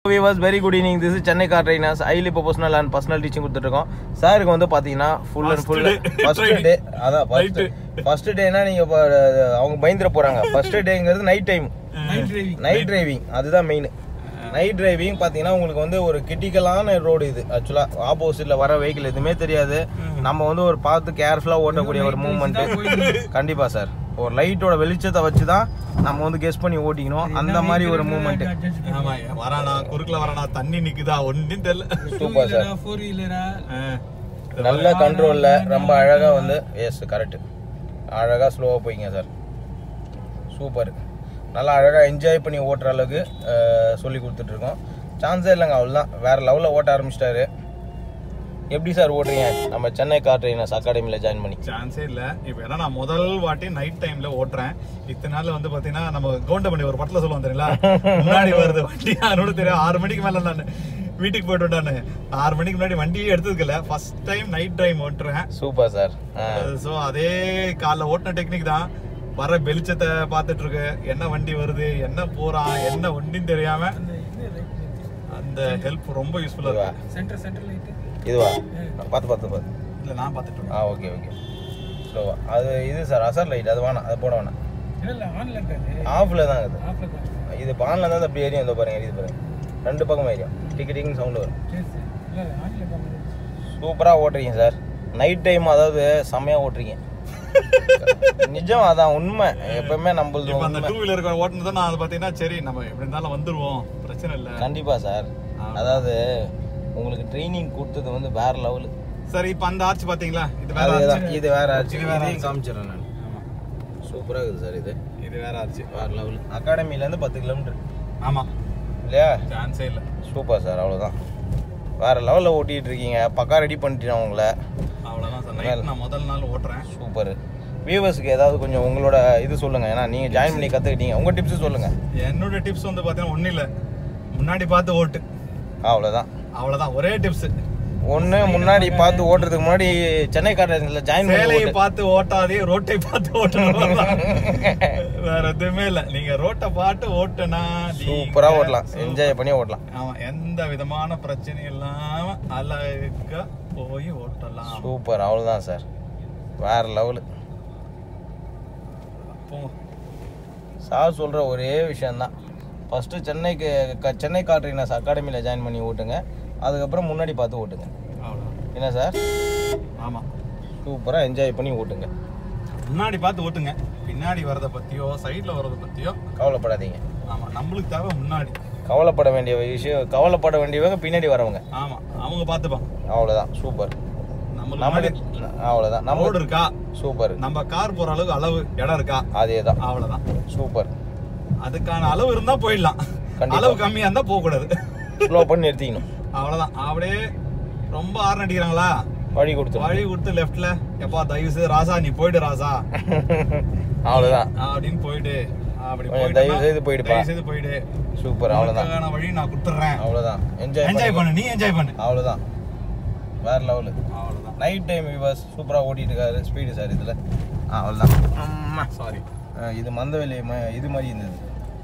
Vilas very good evening this Chennai car trainers highly professional and personal teaching கொடுத்துட்ருக்கோம் சாருக்கு வந்து பார்த்தீங்கன்னா full and full First day first training. Day அதான் first Night. First டேனா நீங்கள் இப்போ அவங்க பயந்துட போகிறாங்க ஃபர்ஸ்ட் டேங்கிறது நைட் டைம் நைட் டிரைவிங் அதுதான் மெயின் நைட் டிரைவிங் பார்த்தீங்கன்னா உங்களுக்கு வந்து ஒரு கிரிட்டிக்கலான ரோடு இது ஆக்சுவலாக ஆப்போசிட்டில் வர வெஹிக்கிள் எதுவுமே தெரியாது நம்ம வந்து ஒரு பார்த்து கேர்ஃபுல்லாக ஓட்டக்கூடிய ஒரு மூவ்மெண்ட்டு கண்டிப்பாக சார் ஒரு லைட்டோட வெளிச்சத்தை வச்சு தான் நம்ம வந்து கெஸ் பண்ணி ஓட்டிக்கணும் அந்த மாதிரி ஒரு மூவ்மெண்ட்டு ஆமா வரானா குறுக்குல வரானா தண்ணி நிக்குதா ஒன்னும் தெரியல சூப்பர் சார் ஃபோர் வீலரா ஆ. நல்ல கண்ட்ரோலில் ரொம்ப அழகாக வந்து எஸ் கரெக்டு அழகாக ஸ்லோவாக போய்ங்க சார் சூப்பர் நல்லா அழகாக என்ஜாய் பண்ணி ஓட்டுற அளவுக்கு அஹ், சொல்லி கொடுத்துட்ருக்கோம் சான்ஸே இல்லைங்க அவ்வளோதான் வேறு லெவலில் ஓட்ட ஆரம்பிச்சிட்டாரு எப்படி சார் ஓட்டுறீங்க நம்ம சென்னை கார் ட்ரைனர்ஸ் அகாடமியில் ஜாயின் பண்ணி சான்ஸே இல்ல இப்ப ஏன்னா நான் முதல் வாட்டி நைட் டைம்ல ஓட்டுறேன் இத்தனை நாள்ல வந்து பாத்தீங்கன்னா நம்ம கவுண்டமணி ஒரு படத்துல சொல்லுவோம் தெரியுங்களா முன்னாடி வருது வண்டி அதனோட தெரியும் ஆறு மணிக்கு மேல நான் வீட்டுக்கு போயிட்டு வந்தானு ஆறு மணிக்கு முன்னாடி வண்டியே எடுத்ததுக்கு ஃபர்ஸ்ட் டைம் நைட் டைம் ஓட்டுறேன் சூப்பர் சார் சோ அதே காலைல ஓட்டின டெக்னிக் தான் வர வெளிச்சத்தை பார்த்துட்டு இருக்கு என்ன வண்டி வருது என்ன போறான் என்ன வண்டின்னு தெரியாம அந்த ஹெல்ப் ரொம்ப யூஸ்ஃபுல்லா இதுவா இருக்கு சென்டர் சென்டர் லைட் இதுவா பார்த்து பார்த்து பார்த்து இல்ல நான் பார்த்துட்டு இருக்கேன் ஆ ஓகே ஓகே ஸ்லோவா அது இது சார் அசர் லைட் அது வேணாம் அது போட வேணாம் இல்ல இல்ல ஆன்ல இருக்காது ஆஃபில் தான் இருக்குது ஆஃப்ல தான் இது பானில் தான் அப்படி ஏரியும் இந்த பாருங்க இது பாருங்க ரெண்டு பக்கம் ஏரியும் டிக்கி டிக்கின்னு சவுண்டு வரும் சரி சரி இல்ல இல்ல ஆன்ல இருக்காது சூப்பராக ஓட்டுறீங்க சார் நைட் டைம் அதாவது செம்மையாக ஓட்டுறீங்க நிஜம் அதான் உண்மை எப்பவுமே நம்மளது இப்ப அந்த உண்மை டூ வீலர் ஓட்டுனதை நான் அதை பாத்தீங்கன்னா சரி நம்ம எப்படி இருந்தாலும் வந்துருவோம் பிரச்சனை இல்ல கண்டிப்பாக சார் அதாவது உங்களுக்கு ட்ரைனிங் கொடுத்தது வந்து வேற லெவலு சரி இப்ப அந்த ஆர்ச் பாத்தீங்களா இது வேற அதுதான் ஆர்ச் இது வேற ஆச்சு இது வேற இதையும் ஆச்சு. காமிச்சிடறேன் நான் ஆமா சூப்பராக இருக்குது சார் இது இது வேற ஆர்ச் வேற லெவல் அகாடமிலேருந்து பத்து கிலோமீட்டர் ஆமா இல்லையா சான்ஸே இல்ல சூப்பர் சார் அவ்வளோதான் வேற லெவலில் ஓட்டிகிட்டு இருக்கீங்க பக்கா ரெடி பண்ணிட்டேன் உங்களை அவ்வளவுதான் சார் நைட் நான் முதல் நாள் ஓட்டுறேன் சூப்பர் வியூவர்ஸ்க்கு ஏதாவது கொஞ்சம் உங்களோட இது சொல்லுங்க ஏன்னா நீங்க ஜாயின் பண்ணி கத்துக்கிட்டீங்க உங்க டிப்ஸ் சொல்லுங்க என்னோட டிப்ஸ் வந்து பாத்தீங்கன்னா ஒண்ணும் இல்ல முன்னாடி பார்த்து ஓட்டு அவ்வளவுதான் அவ்வளவுதான் ஒரே டிப்ஸ் ஒண்ணு முன்னாடி பார்த்து ஓட்டுறதுக்கு முன்னாடி சென்னை கார்டன்ஸ்ல ஜாயின் பண்ணி சேலையை ஓட்டு. பார்த்து ஓட்டாதே ரோட்டை பார்த்து ஓட்டணும் வேற எதுவுமே இல்ல நீங்க ரோட்டை பார்த்து ஓட்டுனா நீங்க சூப்பரா ஓட்டலாம் சூப்பர். என்ஜாய் பண்ணி ஓட்டலாம் ஆமா எந்த விதமான பிரச்சனையும் இல்லாம அழகா போய் ஓட்டலாம் சூப்பர் அவ்வளவுதான் சார் வேற லெவலு போங்க சார் சொல்ற ஒரே விஷயம்தான் ஃபர்ஸ்ட் சென்னைக்கு க- சென்னை கார் ட்ரைனர்ஸ் அகாடமியில் ஜாயின் பண்ணி ஓட்டுங்க அதுக்கப்புறம் முன்னாடி பார்த்து ஓட்டுங்க அவ்வளவுதான் என்ன சார் ஆமா சூப்பராக என்ஜாய் பண்ணி ஓட்டுங்க முன்னாடி பார்த்து ஓட்டுங்க பின்னாடி வரத பத்தியோ சைடுல வரத பத்தியோ கவலைப்படாதீங்க ஆமா நம்மளுக்கு தேவை முன்னாடி கவலைப்பட வேண்டிய விஷயம் கவலைப்பட வேண்டியவங்க பின்னாடி வரவங்க ஆமா அவங்க பார்த்துப்பாங்க அவ்வளோதான் சூப்பர் நம்மளுக்கு நம்மளுக்கு முன்னாடி அவ்வளோதான் நம்ம ரோடு இருக்கா சூப்பர் நம்ம கார் போற அளவுக்கு அளவு இடம் இருக்கா அதே தான் அவ்வளவுதான் சூப்பர் அதுக்கான அளவு இருந்தா போயிடலாம் கண்டிப்பா. அளவு கம்மியா இருந்தா போக கூடாது ஸ்லோ பண்ணி நிறுத்திக்கணும் அவ்வளவுதான் அப்படியே ரொம்ப ஆர்ன் அடிக்கிறாங்களா வழி கொடுத்துரும் வழி கொடுத்து லெஃப்ட்ல எப்பா தயவு செய்து ராசா நீ போயிடு ராசா அவ்வளோதான் அப்படின்னு போயிடு அப்படி கொஞ்சம் போயிட்டேன்னா, தயவு செய்து போயிடுப்பா. தயவு செய்து போயிடு சூப்பர் அவ்வளோதான் உனக்கான வழி நான் கொடுத்துட்றேன் அவ்வளோதான் என்ஜாய் என்ஜாய் பண்ணு நீ என்ஜாய் பண்ணு அவ்வளோதான் வேற லெவலு அவ்வளவுதான் நைட் டைம் விவாஸ் சூப்பராக ஓட்டிட்டு இருக்காரு ஸ்பீடு சார் இதில் அவ்வளோதான் சாரி இது மந்தவெளி ம- இது மாதிரி இருந்தது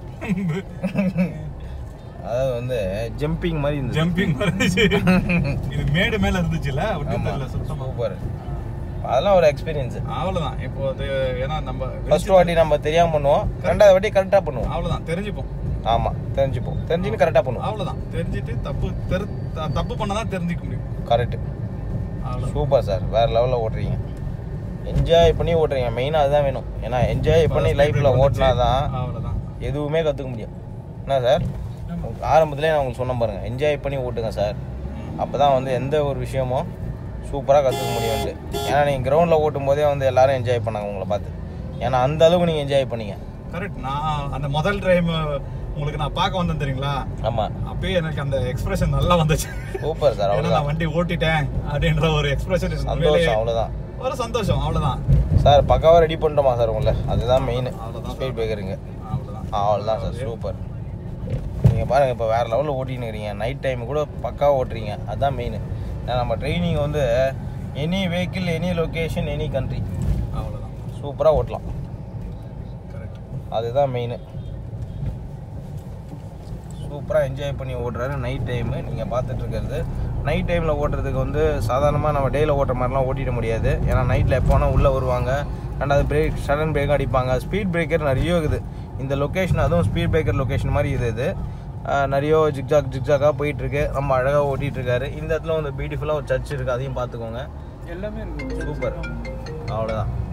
அதாவது வந்து ஜம்பிங் மாதிரி இருந்தது ஜம்பிங் இருந்துச்சு இது மேடு மேல இருந்துச்சுல ஒன்றும் ஆமா தெரியல சுத்தமா சூப்பர் அதெல்லாம் ஒரு எக்ஸ்பீரியன்ஸ் அவ்வளவுதான் இப்போ அது ஏன்னா நம்ம ஃபர்ஸ்ட் வாட்டி நம்ம தெரியாம பண்ணுவோம் ரெண்டாவது வாட்டி கரெக்டாக பண்ணுவோம் அவ்வளவுதான் தெரிஞ்சுப்போம் ஆமா தெரிஞ்சுப்போம் தெரிஞ்சுன்னு கரெக்டாக பண்ணுவோம் அவ்வளவுதான் தெரிஞ்சுட்டு தப்பு தெரு த- தப்பு பண்ணதான் தெரிஞ்சுக்க முடியும் கரெக்ட் அவ்வளவுதான் சூப்பர் சார் வேற லெவலில் ஓட்டுறீங்க என்ஜாய் பண்ணி ஓட்டுறீங்க மெயினாக அதுதான் வேணும் ஏன்னா என்ஜாய் பண்ணி லைஃப்பில் ஓட்டினா தான் அவ்வளவுதான் எதுவுமே கற்றுக்க முடியும் என்ன சார் ஆரம்பத்திலே நான் உங்களுக்கு சொன்ன பாருங்க என்ஜாய் பண்ணி ஓட்டுங்க சார் அப்போ தான் வந்து எந்த ஒரு விஷயமும் சூப்பராக கற்றுக்க முடியும்ட்டு ஏன்னா நீங்கள் கிரவுண்டில் ஓட்டும் போதே வந்து எல்லாரும் என்ஜாய் பண்ணாங்க உங்களை பார்த்து ஏன்னா அந்த அளவுக்கு நீங்கள் என்ஜாய் பண்ணீங்க கரெக்ட் நான் அந்த முதல் டைம் உங்களுக்கு நான் பார்க்க வந்தேன் தெரியுங்களா ஆமாம் அப்பயே எனக்கு அந்த எக்ஸ்பிரஷன் நல்லா வந்துச்சு சூப்பர் சார் ஏன்னா அவ்வளோதான் நான் வண்டி ஓட்டிட்டேன் அப்படின்ற ஒரு எக்ஸ்பிரஷன் சந்தோஷம் அவ்வளோதான் ஒரு சந்தோஷம் அவ்வளவுதான் சார் பக்காவாக ரெடி பண்ணிட்டோமா சார் உங்களை அதுதான் மெயின் அவ்வளவுதான். ஸ்பீட் பிரேக்கருங்க அவ்வளவுதான் அவ்வளோதான் சார் சூப்பர் நீங்கள் பாருங்கள் இப்போ வேறு லெவலில் ஓட்டின்னு இருக்கிறீங்க நைட் டைம் கூட பக்காவாக ஓட்டுறீங்க அதுதான் மெயின் ஏன்னா நம்ம ட்ரைனிங் வந்து any vehicle any location any country அவ்வளவுதான் சூப்பராக ஓட்டலாம் கரெக்ட் அதுதான் மெயின் சூப்பராக என்ஜாய் பண்ணி ஓட்டுறாரு நைட் டைமு நீங்கள் பார்த்துட்டு இருக்கிறது நைட் டைமில் ஓட்டுறதுக்கு வந்து சாதாரணமாக நம்ம டேயில் ஓட்டுற மாதிரிலாம் ஓட்டிட முடியாது ஏன்னா நைட்டில் எப்போனா உள்ளே வருவாங்க ரெண்டாவது பிரேக் சடன் பிரேக் அடிப்பாங்க ஸ்பீட் பிரேக்கர் நிறைய இருக்குது இந்த லொக்கேஷன் அதுவும் ஸ்பீட் பிரேக்கர் லொக்கேஷன் மாதிரி இது இது ஆஹ் நிறைய ஜிக்ஜாக் ஜிக்ஜாக்காக போயிட்டுருக்கு ரொம்ப அழகாக ஓட்டிகிட்டு இருக்காரு இந்த இடத்துல வந்து பியூட்டிஃபுல்லாக ஒரு சர்ச் இருக்குது அதையும் பார்த்துக்கோங்க எல்லாமே இருக்கு சூப்பர் அவ்வளோதான்